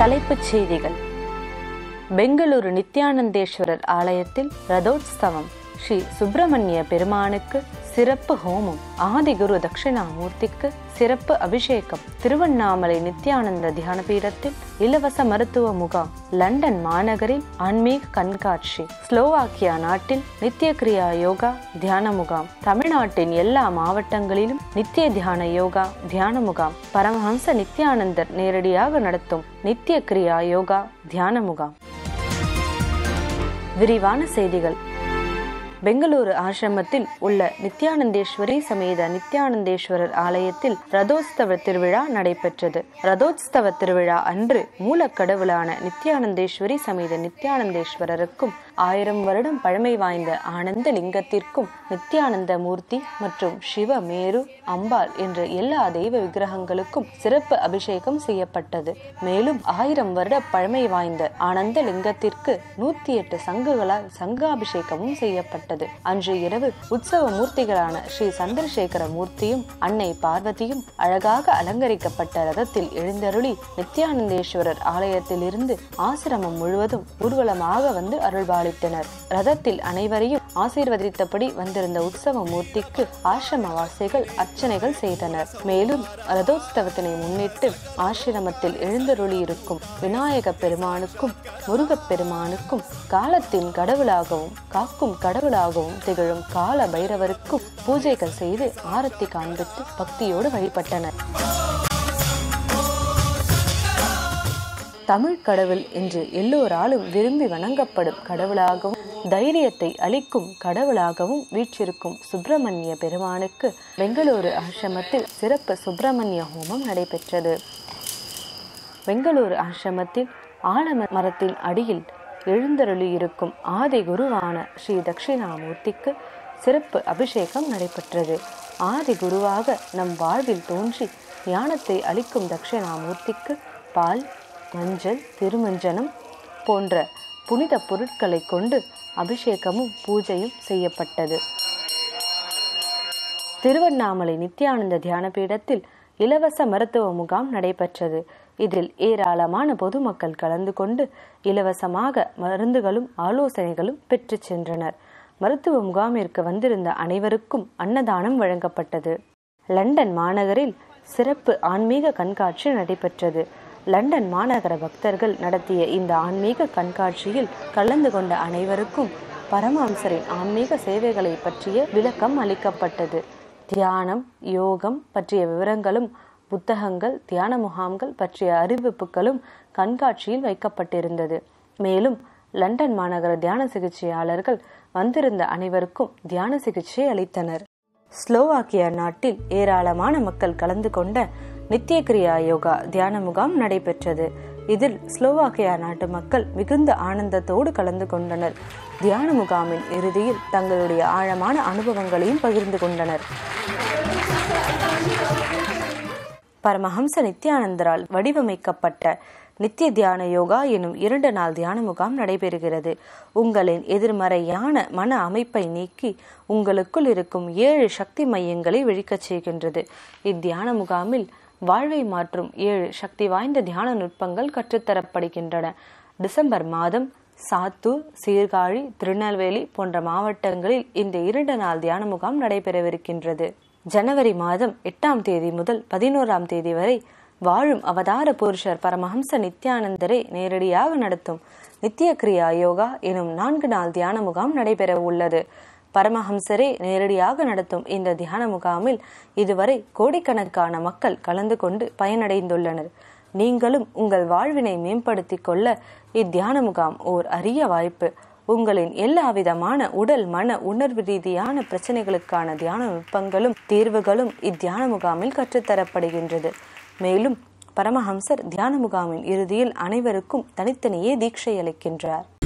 தலைப்புச் செய்திகள் பெங்களூரு நித்யானந்தேஸ்வரர் ஆலயத்தில் ரதோத்சவம் ஸ்ரீ சுப்பிரமணிய பெருமானுக்கு சிறப்பு ஹோமம் ஆதிகுரு தட்சிணாமூர்த்திக்கு சிறப்பு அபிஷேகம் திருவண்ணாமலை நித்யானந்த தியான பீடத்தில் இலவச மருத்துவ முகாம் லண்டன் மாநகரில் ஆன்மீக கண்காட்சி ஸ்லோவாக்கியா நாட்டில் நித்திய கிரியா யோகா தியான முகாம் தமிழ்நாட்டின் எல்லா மாவட்டங்களிலும் நித்திய தியான யோகா தியான முகாம் பரமஹம்ச நித்யானந்தர் நேரடியாக நடத்தும் நித்திய கிரியா யோகா தியான முகாம் விரிவான செய்திகள் பெங்களூரு ஆசிரமத்தில் உள்ள நித்யானந்தேஸ்வரி சமேத நித்யானந்தேஸ்வரர் ஆலயத்தில் ரதோத்சவ திருவிழா நடைபெற்றது ரதோத்சவ திருவிழா அன்று மூலக்கடவுளான நித்யானந்தேஸ்வரி சமேத நித்யானந்தேஸ்வரருக்கும் ஆயிரம் வருடம் பழமை வாய்ந்த ஆனந்த லிங்கத்திற்கும் நித்யானந்த மூர்த்தி மற்றும் சிவ மேரு அம்பாள் என்ற எல்லா தெய்வ விக்கிரகங்களுக்கும் சிறப்பு அபிஷேகம் செய்யப்பட்டது மேலும் ஆயிரம் வருட பழமை வாய்ந்த ஆனந்த லிங்கத்திற்கு நூத்தி எட்டு சங்குகளால் சங்காபிஷேகமும் செய்யப்பட்டது அன்று இரவு உற்சவ மூர்த்திகளான ஸ்ரீ சந்திரசேகர மூர்த்தியும் அன்னை பார்வதியும் அழகாக அலங்கரிக்கப்பட்ட ரதத்தில் எழுந்தருளி நித்யானந்தேஸ்வரர் ஆலயத்தில் இருந்து ஆசிரமம் முழுவதும் ஊர்வலமாக வந்து அருள்பாலித்தனர் ரதத்தில் அனைவரையும் ஆசீர்வதித்தபடி வந்திருந்த உற்சவ மூர்த்திக்கு ஆசிரமவாசிகள் அர்ச்சனைகள் செய்தனர் மேலும் ரதோத்சவத்தினை முன்னிட்டு ஆசிரமத்தில் எழுந்தருளி இருக்கும் விநாயக பெருமானுக்கும் முருகப் பெருமானுக்கும் காலத்தின் கடவுளாகவும் காக்கும் கடவுளாகவும் திகழும் கால பைரவருக்கும் பூஜைகள் செய்து ஆரத்தி காண்பித்து பக்தியோடு வழிபட்டனர் தமிழ் கடவுள் என்று எல்லோராலும் விரும்பி வணங்கப்படும் கடவுளாகவும் தைரியத்தை அளிக்கும் கடவுளாகவும் வீற்றிருக்கும் சுப்பிரமணிய பெருமானுக்கு பெங்களூரு ஆசிரமத்தில் சிறப்பு சுப்பிரமணிய ஹோமம் நடைபெற்றது பெங்களூரு ஆசிரமத்தில் ஆலம மரத்தின் அடியில் எழுந்தருளியிருக்கும் ஆதி குருவான ஸ்ரீ தட்சிணாமூர்த்திக்கு சிறப்பு அபிஷேகம் நடைபெற்றது ஆதி குருவாக நம் வாழ்வில் தோன்றி ஞானத்தை அளிக்கும் தட்சிணாமூர்த்திக்கு பால் மஞ்சள் திருமஞ்சனம் போன்ற புனித பொருட்களை கொண்டு அபிஷேகமும் பூஜையும் செய்யப்பட்டது திருவண்ணாமலை நித்யானந்த தியான பீடத்தில் இலவச மருத்துவ முகாம் நடைபெற்றது இதில் ஏராளமான பொதுமக்கள் கலந்து கொண்டு இலவசமாக மருந்துகளும் ஆலோசனைகளும் பெற்று சென்றனர் மருத்துவ முகாமிற்கு வந்திருந்த அனைவருக்கும் அன்னதானம் வழங்கப்பட்டது லண்டன் மாநகரில் சிறப்பு ஆன்மீக கண்காட்சி நடைபெற்றது லண்டன் மாநகர பக்தர்கள் நடத்திய இந்த ஆன்மீக கண்காட்சியில் கலந்து கொண்ட அனைவருக்கும் பரமஹம்சரின் ஆன்மீக சேவைகளை பற்றிய விளக்கம் அளிக்கப்பட்டது தியானம் யோகம் பற்றிய விவரங்களும் புத்தகங்கள் தியான முகாம்கள் பற்றிய அறிவிப்புகளும் கண்காட்சியில் வைக்கப்பட்டிருந்தது மேலும் லண்டன் மாநகர தியான சிகிச்சையாளர்கள் வந்திருந்த அனைவருக்கும் தியான சிகிச்சை அளித்தனர் ஸ்லோவாக்கியா நாட்டில் ஏராளமான மக்கள் கலந்து கொண்ட நித்திய கிரியா யோகா தியான முகாம் நடைபெற்றது இதில் ஸ்லோவாக்கியா நாட்டு மக்கள் மிகுந்த ஆனந்தத்தோடு கலந்து கொண்டனர் தியான முகாமின் இறுதியில் தங்களுடைய ஆழமான அனுபவங்களையும் பகிர்ந்து கொண்டனர் பரமஹம்ச நித்யானந்தரால் வடிவமைக்கப்பட்ட நித்திய தியான யோகா எனும் இரண்டு நாள் தியான முகாம் நடைபெறுகிறது உங்களின் எதிர்மறையான மன அமைப்பை நீக்கி உங்களுக்குள் இருக்கும் ஏழு சக்தி மையங்களை விழிக்கச் செய்கின்றது இத்தியான முகாமில் வாழ்வை மாற்றும் ஏழு சக்தி வாய்ந்த தியான நுட்பங்கள் கற்றுத்தரப்படுகின்றன டிசம்பர் மாதம் சாத்தூர் சீர்காழி திருநெல்வேலி போன்ற மாவட்டங்களில் இந்த இரண்டு நாள் தியான முகாம் நடைபெறவிருக்கின்றது ஜனவரி மாதம் எட்டாம் தேதி முதல் பதினோராம் தேதி வரை வாழும் அவதார புருஷர் பரமஹம்ச நித்யானந்தரை நேரடியாக நடத்தும் நித்திய கிரியா யோகா எனும் நான்கு நாள் தியான முகாம் நடைபெற உள்ளது பரமஹம்சரே நேரடியாக நடத்தும் இந்த தியான முகாமில் இதுவரை கோடிக்கணக்கான மக்கள் கலந்து கொண்டு பயனடைந்துள்ளனர் நீங்களும் உங்கள் வாழ்வினை மேம்படுத்திக் கொள்ள இத்தியான முகாம் ஓர் அரிய வாய்ப்பு உங்களின் எல்லா விதமான உடல் மன உணர்வு ரீதியான பிரச்சனைகளுக்கான தியான நுட்பங்களும் தீர்வுகளும் இத்தியான முகாமில் கற்றுத்தரப்படுகின்றது மேலும் பரமஹம்சர் தியான முகாமின் இறுதியில் அனைவருக்கும் தனித்தனியே தீட்சை அளிக்கின்றார்